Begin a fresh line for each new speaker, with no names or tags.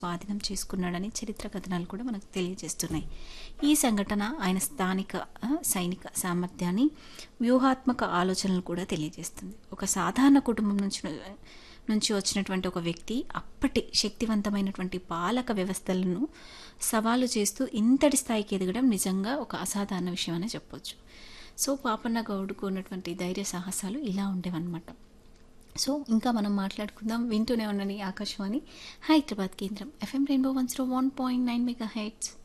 స్వాధీనం చేసుకున్నాడని చరిత్ర కథనాలు కూడా మనకు తెలియజేస్తున్నాయి ఈ సంఘటన ఆయన స్థానిక ఆ, సైనిక సామర్థ్యాన్ని వ్యూహాత్మక ఆలోచనలు కూడా తెలియజేస్తుంది ఒక సాధారణ కుటుంబం నుంచి నుంచి వచ్చినటువంటి ఒక వ్యక్తి అప్పటి శక్తివంతమైనటువంటి పాలక వ్యవస్థలను సవాలు చేస్తూ ఇంతటి స్థాయికి ఎదగడం నిజంగా ఒక అసాధారణ విషయం అని చెప్పొచ్చు సో పాపన్న గౌడ్కు ఉన్నటువంటి ధైర్య సాహసాలు ఇలా ఉండేవన్నమాట సో ఇంకా మనం మాట్లాడుకుందాం వింటూనే ఉండండి ఆకాశవాణి హైదరాబాద్ కేంద్రం FM rainbow one zero one point nine mega heads